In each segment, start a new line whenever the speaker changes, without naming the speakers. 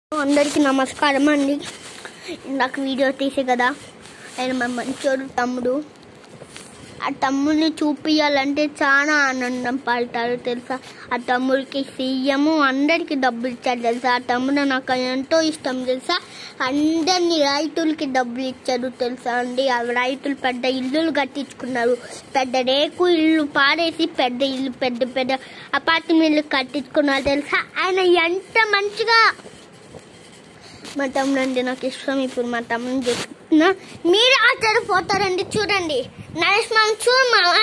అందరికీ నమస్కారం అండి ఇందాక వీడియో తీసే కదా ఆయన మా మంచోడు తమ్ముడు ఆ తమ్ముడిని చూపించాలంటే చాలా ఆనందం పడతారు తెలుసా ఆ తమ్ముడికి సీఎం అందరికి డబ్బులు ఇచ్చారు తెలుసా ఆ తమ్ముడు నాకు ఎంతో ఇష్టం తెలుసా అందరినీ రైతులకి డబ్బులు ఇచ్చారు తెలుసా అండి ఆ రైతులు పెద్ద ఇల్లులు కట్టించుకున్నారు పెద్ద రేకు ఇల్లు పాడేసి పెద్ద ఇల్లు పెద్ద పెద్ద అపార్ట్మెంట్లు కట్టించుకున్నారు తెలుసా ఆయన ఎంత మంచిగా మా తమ్ముడు అంటే నాకు ఇష్టం ఇప్పుడు మా తమ్ముడు చెప్తున్నా మీరు ఆశ్చర్యపోతారండి చూడండి నరేష్ మామ చూడు మావా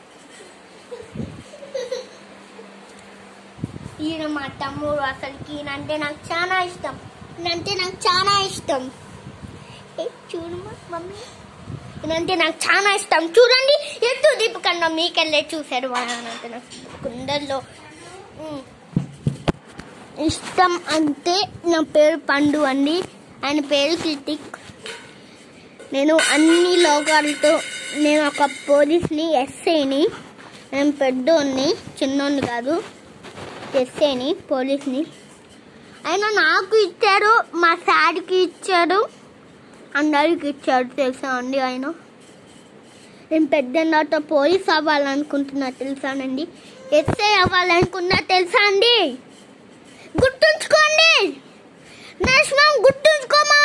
ఈయన మా తమ్ముడు అసలుకి ఈయనంటే నాకు చాలా ఇష్టం ఈయనంటే నాకు చాలా ఇష్టం ఏ, చూడు మా మమ్మీ ఈయనంటే నాకు చాలా ఇష్టం చూడండి ఎత్తు దీపకండ మీకెళ్ళే చూశారు వాళ్ళనంటే నాకు కుండల్లో ఉమ్. ఇష్టం అంటే నా పేరు పండు అండి ఆయన పేరు క్రిటిక్ నేను అన్ని లోకాలతో నేను ఒక పోలీస్ని ఎస్ఐని నేను పెద్దోడిని చిన్నోడిని కాదు ఎస్ఐని పోలీస్ని ఆయన నాకు ఇచ్చారు మా సార్కి ఇచ్చారు అందరికి ఇచ్చారు తెలుసా అండి ఆయన నేను పెద్ద నాతో పోలీస్ అవ్వాలనుకుంటున్నా తెలుసానండి ఎస్ఐ అవ్వాలనుకున్నా తెలుసా అండి గుర్తుంచుకోండి నేషమా గుర్తుంచుకోమా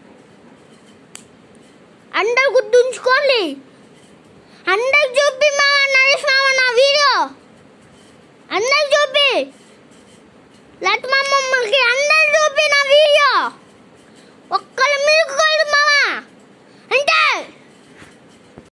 అందరు గుర్తుంచుకోండి అందరికి చూపి మా